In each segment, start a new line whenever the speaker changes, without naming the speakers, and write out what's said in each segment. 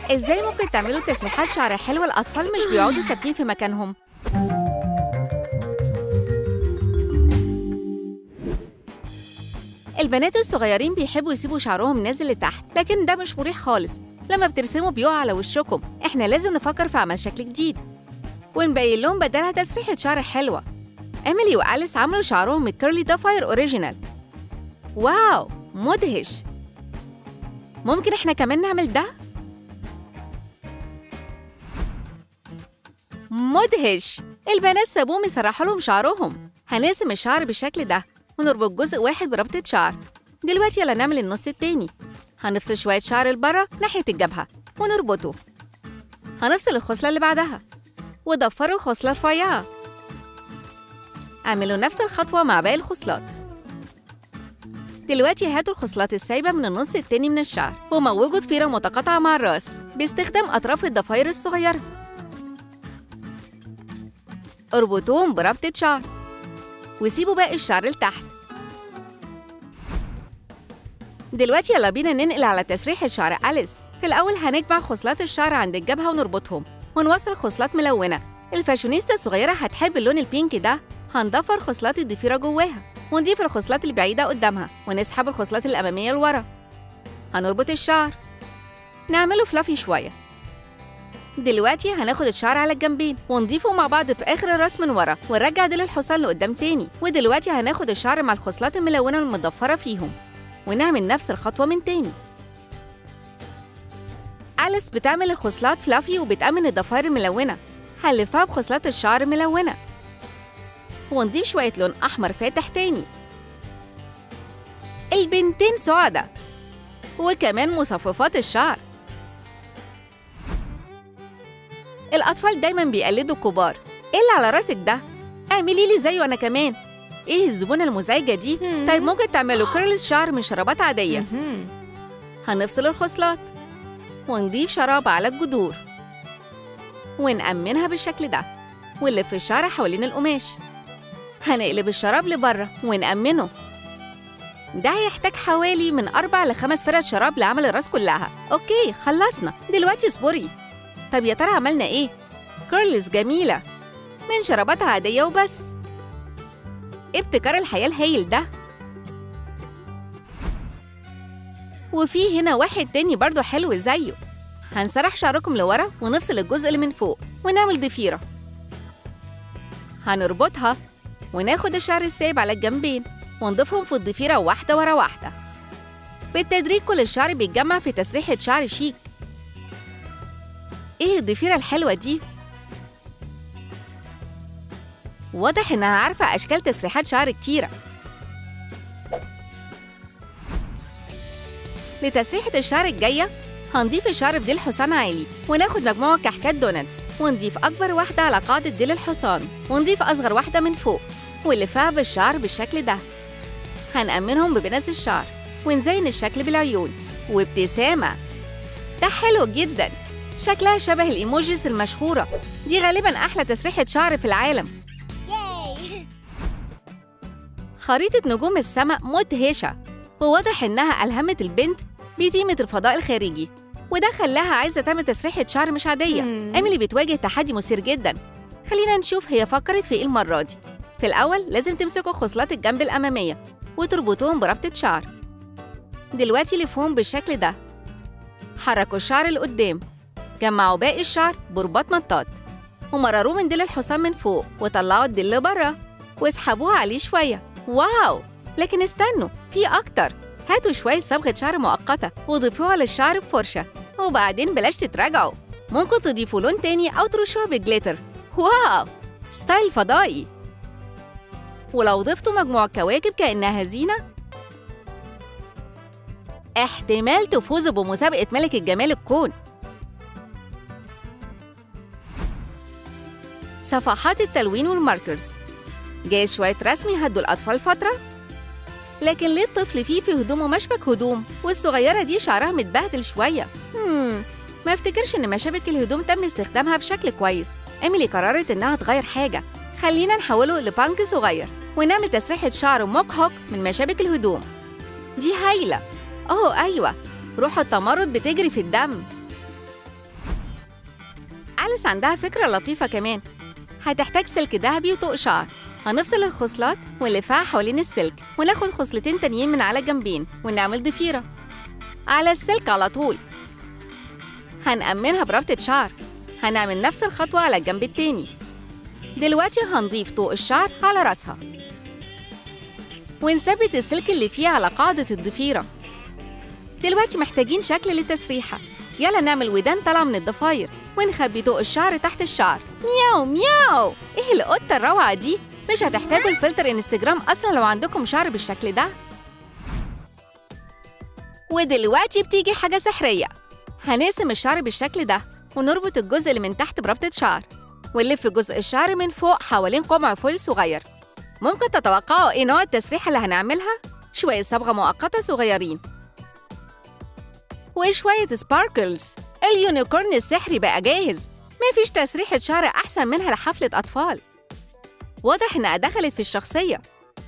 ازاي ممكن تعملوا تسريحات شعر حلوة الأطفال مش بيقعدوا ثابتين في مكانهم البنات الصغيرين بيحبوا يسيبوا شعرهم نازل لتحت لكن ده مش مريح خالص لما بترسموا بيقع على وشكم احنا لازم نفكر في عمل شكل جديد ونبين لهم بدلها تسريحة شعر حلوة إيميلي وأليس عملوا شعرهم من كيرلي دافاير أوريجينال واو مدهش ممكن احنا كمان نعمل ده؟ مدهش البنات سابوهم يسرحوا لهم شعرهم هنقسم الشعر بالشكل ده ونربط جزء واحد بربطة شعر دلوقتي يلا نعمل النص التاني هنفصل شوية شعر لبره ناحية الجبهة ونربطه هنفصل الخصلة اللي بعدها وضفروا خصلة رفيعة اعملوا نفس الخطوة مع باقي الخصلات دلوقتي هاتوا الخصلات السايبة من النص التاني من الشعر وموجوا ضفيرة متقاطعة مع الراس باستخدام أطراف الضفاير الصغيرة اربطوهم بربطة شعر وسيبوا باقي الشعر لتحت دلوقتي يلا بينا ننقل على تسريح الشعر أليس في الأول هنجمع خصلات الشعر عند الجبهة ونربطهم ونوصل خصلات ملونة الفاشونيستا الصغيرة هتحب اللون البينك ده هنضفر خصلات الضفيرة جواها ونضيف الخصلات البعيدة قدامها ونسحب الخصلات الأمامية لورا هنربط الشعر نعمله فلافي شوية دلوقتي هناخد الشعر على الجنبين ونضيفه مع بعض في آخر الراس من ورا ونرجع ديل الحصان لقدام تاني ودلوقتي هناخد الشعر مع الخصلات الملونة المتضفرة فيهم ونعمل نفس الخطوة من تاني أليس بتعمل الخصلات فلافي وبتأمن الضفائر الملونة هنلفها بخصلات الشعر ملونة ونضيف شوية لون أحمر فاتح تاني البنتين سعداء وكمان مصففات الشعر الأطفال دايما بيقلدوا الكبار إيه اللي على راسك ده؟ اعملي لي زيه أنا كمان إيه الزبونة المزعجة دي؟ طيب ممكن تعملوا كيرلز شعر من شرابات عادية هنفصل الخصلات ونضيف شراب على الجذور ونأمنها بالشكل ده ونلف الشعر حوالين القماش هنقلب الشراب لبره ونأمنه ده هيحتاج حوالي من أربع لخمس فرد شراب لعمل الراس كلها أوكي خلصنا دلوقتي اصبري طب يا ترى عملنا إيه؟ كيرلز جميلة من شرابات عادية وبس ابتكار الحياة الهايل ده وفي هنا واحد تاني برضه حلو زيه هنسرح شعركم لورا ونفصل الجزء اللي من فوق ونعمل ضفيرة هنربطها وناخد الشعر السايب على الجنبين ونضيفهم في الضفيرة واحدة ورا واحدة بالتدريج كل الشعر بيتجمع في تسريحة شعر شيك ايه الضفيرة الحلوة دي؟ واضح إنها عارفة أشكال تسريحات شعر كتيرة لتسريحة الشعر الجاية هنضيف الشعر بديل حصان عالي وناخد مجموعة كحكات دونتس ونضيف أكبر واحدة على قاعدة ديل الحصان ونضيف أصغر واحدة من فوق ونلفها بالشعر بالشكل ده هنأمنهم ببنس الشعر ونزين الشكل بالعيون وابتسامة ده حلو جدا شكلها شبه الإيموجيز المشهورة دي غالبا أحلى تسريحة شعر في العالم خريطة نجوم السماء مدهشة وواضح إنها ألهمت البنت بتيمة الفضاء الخارجي وده خلاها عايزة تعمل تسريحة شعر مش عادية
مم.
إيميلي بتواجه تحدي مثير جدا خلينا نشوف هي فكرت في إيه المرة دي في الأول لازم تمسكوا خصلات الجنب الأمامية وتربطوهم بربطة شعر دلوقتي لفوهم بالشكل ده حركوا الشعر لقدام جمعوا باقي الشعر برباط مطاط ومرروه من ديل الحصان من فوق وطلعوا الديل لبره واسحبوه عليه شوية واو لكن استنوا في أكتر هاتوا شوية صبغة شعر مؤقتة وضيفوها للشعر بفرشة وبعدين بلاش تتراجعوا ممكن تضيفوا لون تاني أو ترشوها بجليتر واو ستايل فضائي ولو ضفتوا مجموعة كواكب كأنها زينة احتمال تفوزوا بمسابقة ملك الجمال الكون صفحات التلوين والماركرز جايز شوية رسم يهدوا الأطفال فترة لكن ليه الطفل فيه في هدومه مشبك هدوم والصغيرة دي شعرها متبهدل شوية هم ما افتكرش ان مشابك الهدوم تم استخدامها بشكل كويس ايميلي قررت انها تغير حاجة خلينا نحوله لبانك صغير ونعمل تسريحة شعر موك هوك من مشابك الهدوم دي هايلة اوه ايوه روح التمرد بتجري في الدم أليس عندها فكرة لطيفة كمان هتحتاج سلك ذهبي وطوق شعر هنفصل الخصلات ونلفها حوالين السلك وناخد خصلتين تانيين من على الجنبين ونعمل ضفيرة على السلك على طول هنأمنها بربطة شعر هنعمل نفس الخطوة على الجنب التاني دلوقتي هنضيف طوق الشعر على راسها ونثبت السلك اللي فيه على قاعدة الضفيرة دلوقتي محتاجين شكل للتسريحة يلا نعمل ودان طالعة من الضفاير ونخبي طوق الشعر تحت الشعر مياو مياو ايه القطة الروعة دي مش هتحتاجوا الفلتر انستجرام اصلا لو عندكم شعر بالشكل ده ودلوقتي بتيجي حاجة سحرية هنقسم الشعر بالشكل ده ونربط الجزء اللي من تحت بربطة شعر ونلف جزء الشعر من فوق حوالين قمع فويل صغير ممكن تتوقعوا ايه نوع التسريحة اللي هنعملها؟ شوية صبغة مؤقتة صغيرين وشوية سباركلز اليونيكورن السحري بقى جاهز مفيش تسريحة شعر أحسن منها لحفلة أطفال واضح إنها دخلت في الشخصية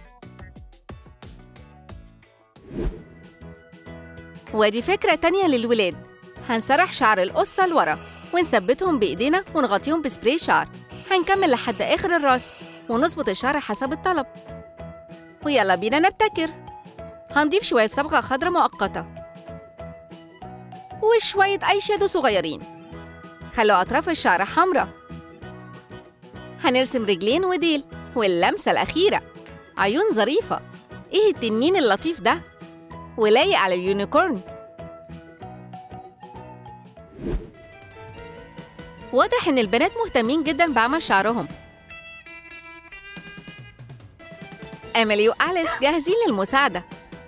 ودي فكرة تانية للولاد هنسرح شعر القصة لورا ونثبتهم بإيدينا ونغطيهم بسبراي شعر هنكمل لحد آخر الراس ونظبط الشعر حسب الطلب ويلا بينا نبتكر هنضيف شوية صبغة خضراء مؤقتة وشوية أي شادو صغيرين خلوا أطراف الشعر حمراء هنرسم رجلين وديل واللمسة الأخيرة عيون ظريفة إيه التنين اللطيف ده ولايق على اليونيكورن واضح إن البنات مهتمين جدا بعمل شعرهم أميلي وأليس جاهزين للمساعدة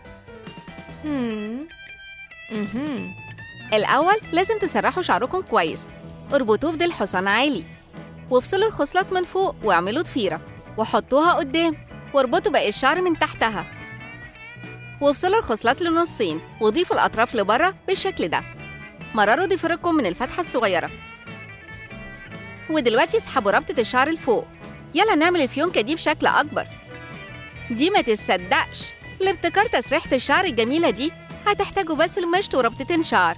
الأول لازم تسرحوا شعركم كويس اربطوه بديل حصان عالي وافصلوا الخصلات من فوق واعملوا ضفيرة وحطوها قدام واربطوا باقي الشعر من تحتها وافصلوا الخصلات لنصين وضيفوا الأطراف لبره بالشكل ده مرروا ضفيركم من الفتحة الصغيرة ودلوقتي اسحبوا ربطة الشعر لفوق يلا نعمل الفيونكة دي بشكل أكبر دي ما تصدقش لابتكار تسريحة الشعر الجميلة دي هتحتاجوا بس المشط وربطتين شعر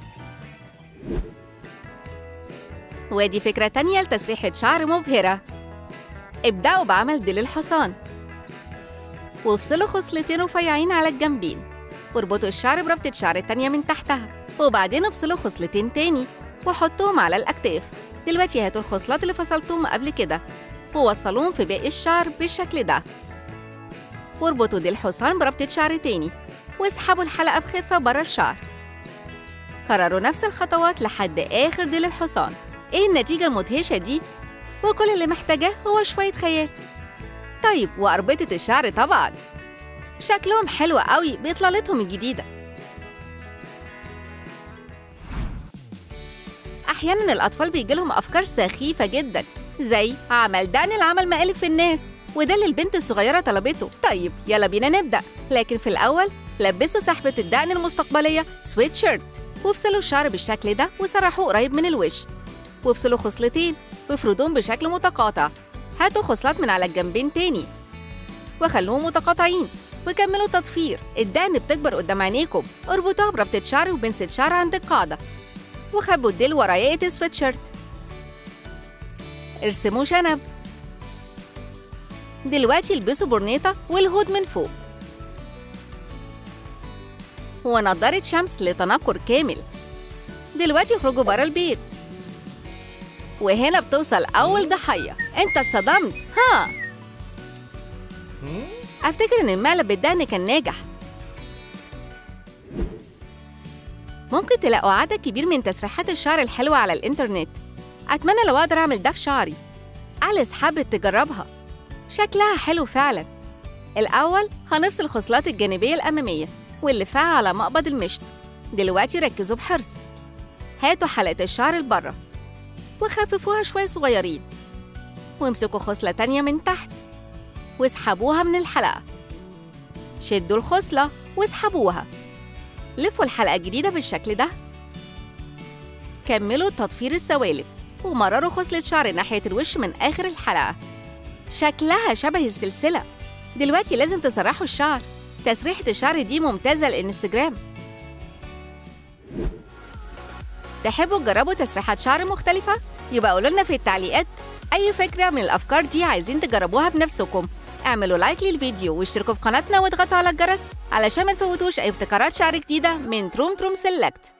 ودي فكرة تانية لتسريحة شعر مبهرة ابدأوا بعمل ديل الحصان وافصلوا خصلتين رفيعين على الجنبين واربطوا الشعر بربطة شعر التانية من تحتها وبعدين افصلوا خصلتين تاني وحطوهم على الأكتاف دلوقتي هاتوا الخصلات اللي فصلتوهم قبل كده ووصلوهم في باقي الشعر بالشكل ده واربطوا ديل الحصان بربطة شعر تاني واسحبوا الحلقة بخفة بره الشعر كرروا نفس الخطوات لحد آخر ديل الحصان إيه النتيجة المدهشة دي؟ وكل اللي محتاجاه هو شوية خيال طيب وأربطة الشعر طبعا شكلهم حلو قوي بإطلالتهم الجديدة أحيانا الأطفال بيجيلهم أفكار سخيفة جدا زي عمل دقن العمل مقالب في الناس وده اللي البنت الصغيرة طلبته طيب يلا بينا نبدأ لكن في الأول لبسوا سحبة الدقن المستقبلية سويت شيرت وافصلوا الشعر بالشكل ده وسرحوه قريب من الوش وافصلوا خصلتين وافردوهم بشكل متقاطع هاتوا خصلات من على الجنبين تاني وخلوهم متقاطعين وكملوا تضفير الدقن بتكبر قدام عينيكم اربطوها بربطة شعر وبنسة شعر عند القاعدة وخبوا الديل ورا ياقة السويتشيرت ارسموا شنب دلوقتي البسوا برنيطة والهود من فوق ونضارة شمس لتنكر كامل دلوقتي اخرجوا برا البيت وهنا بتوصل أول ضحية أنت اتصدمت ها أفتكر إن المقلب بالدهن كان ناجح ممكن تلاقوا عدد كبير من تسريحات الشعر الحلوة على الإنترنت أتمنى لو أقدر أعمل ده في شعري أليس حابت تجربها شكلها حلو فعلا الأول هنفصل الخصلات الجانبية الأمامية ونلفها على مقبض المشط دلوقتي ركزوا بحرص هاتوا حلقة الشعر لبره وخففوها شوية صغيرين وامسكوا خصلة تانية من تحت واسحبوها من الحلقة شدوا الخصلة واسحبوها لفوا الحلقة الجديدة بالشكل ده كملوا تضفير السوالف ومرروا خصلة شعر ناحية الوش من آخر الحلقة شكلها شبه السلسلة دلوقتي لازم تسرحوا الشعر تسريحة الشعر دي ممتازة للإنستجرام تحبوا تجربوا تسريحات شعر مختلفة؟ يبقى قولوا لنا في التعليقات أي فكرة من الأفكار دي عايزين تجربوها بنفسكم اعملوا لايك للفيديو واشتركوا في قناتنا واضغطوا على الجرس علشان ما تفوتوش أي ابتكارات شعر جديدة من تروم تروم سيلكت